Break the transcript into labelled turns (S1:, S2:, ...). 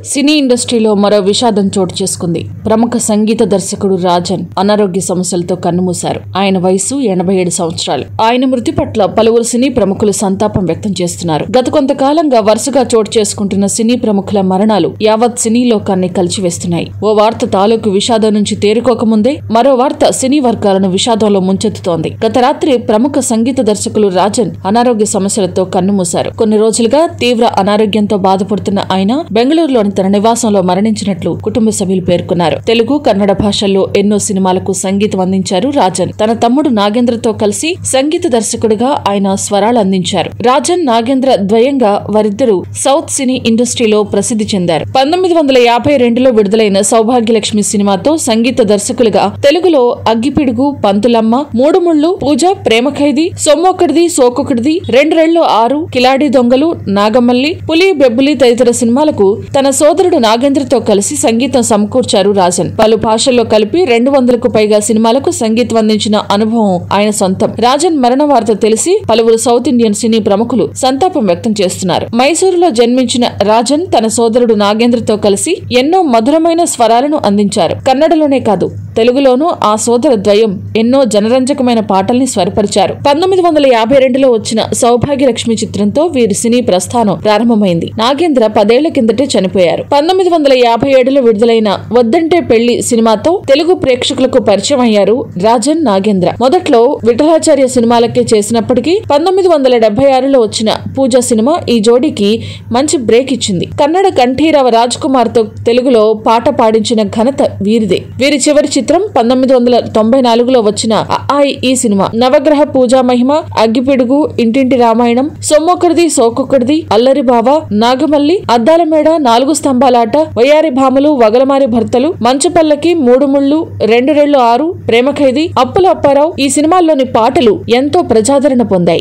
S1: సినీ ఇండస్ట్రీలో మరో విషాదం చోటు చేసుకుంది ప్రముఖ సంగీత దర్శకుడు రాజన్ అనారోగ్య సమస్యలతో కన్నుమూశారు ఆయన వయసు ఎనభై ఏడు సంవత్సరాలు ఆయన మృతి పట్ల పలువురు సినీ ప్రముఖులు సంతాపం వ్యక్తం చేస్తున్నారు గత కొంతకాలంగా వరుసగా చోటు చేసుకుంటున్న సినీ ప్రముఖుల మరణాలు యావత్ సినీ లోకాన్ని కలిచివేస్తున్నాయి ఓ వార్త తాలూకు విషాదం నుంచి తేరుకోకముందే మరో వార్త సినీ వర్గాలను విషాదంలో ముంచెత్తుతోంది గత రాత్రి ప్రముఖ సంగీత దర్శకులు రాజన్ అనారోగ్య సమస్యలతో కన్నుమూశారు కొన్ని రోజులుగా తీవ్ర అనారోగ్యంతో బాధపడుతున్న ఆయన బెంగళూరులోని తన నివాసంలో మరణించినట్లు కుటుంబ సభ్యులు పేర్కొన్నారు తెలుగు కన్నడ భాషల్లో ఎన్నో సినిమాలకు సంగీతం అందించారు రాజన్ తన తమ్ముడు నాగేంద్రతో కలిసి సంగీత దర్శకుడిగా ఆయన స్వరాలు అందించారు రాజన్ నాగేంద్ర ద్వయంగా వారిద్దరూ సౌత్ సినీ ఇండస్ట్రీలో ప్రసిద్ధి చెందారు పంతొమ్మిది వందల యాభై రెండులో విడుదలైన సౌభాగ్యలక్ష్మి సినిమాతో సంగీత దర్శకులుగా తెలుగులో అగ్గిపిడుగు పంతులమ్మ మూడు ముళ్ళు పూజ ప్రేమ ఖైదీ సొమ్మొక్కడిది సోకొకడిది రెండు రెళ్ళు ఆరు కిలాడి దొంగలు నాగమల్లి పులి బెబ్బులి తదితర సినిమాలకు తన సోదరుడు నాగేంద్రతో కలిసి సంగీతం సమకూర్చారు రాజన్ పలు భాషల్లో కలిపి రెండు వందలకు పైగా సినిమాలకు సంగీతం అందించిన అనుభవం ఆయన సొంతం రాజన్ మరణ వార్త తెలిసి పలువురు సౌత్ ఇండియన్ సినీ ప్రముఖులు సంతాపం వ్యక్తం చేస్తున్నారు మైసూరులో జన్మించిన రాజన్ తన సోదరుడు నాగేంద్రతో కలిసి ఎన్నో మధురమైన స్వరాలను అందించారు కన్నడలోనే కాదు తెలుగులోనూ ఆ సోదర ద్వయం ఎన్నో జనరంజకమైన పాటల్ని స్వరపరిచారు పంతొమ్మిది వందల యాభై రెండులో వచ్చిన సౌభాగ్యలక్ష్మి చిత్రంతో వీరి సినీ ప్రస్థానం ప్రారంభమైంది నాగేంద్ర పదేళ్ల కిందటే చనిపోయారు పంతొమ్మిది వందల యాభై ఏడులో విడుదలైన వద్దంటే పెళ్లి సినిమాతో తెలుగు ప్రేక్షకులకు పరిచయం అయ్యారు రాజన్ నాగేంద్ర మొదట్లో విఠలాచార్య సినిమాలకే చేసినప్పటికీ పంతొమ్మిది వందల డెబ్బై ఆరులో వచ్చిన పూజ సినిమా ఈ జోడీకి మంచి బ్రేక్ ఇచ్చింది కన్నడ కంఠీరవ రాజ్ కుమార్ తో తెలుగులో పాట పాడించిన ఘనత వీరిదే వీరి చివరి చిత్రం పంతొమ్మిది వందల తొంభై నాలుగులో వచ్చిన ఆ ఈ సినిమా నవగ్రహ పూజా మహిమ అగ్గిపిడుగు ఇంటింటి రామాయణం సొమ్మొక్కడిది సోకొక్కడిది అల్లరి బావ నాగమల్లి అద్దాల మేడ నాలుగు స్తంభాలాట వయ్యారి భామలు వగలమారి భర్తలు మంచుపల్లకి మూడు ముళ్ళు రెండు రెళ్ళు ఆరు ప్రేమ ఖైదీ అప్పుల అప్పారావు ఈ సినిమాల్లోని పాటలు ఎంతో ప్రజాదరణ పొందాయి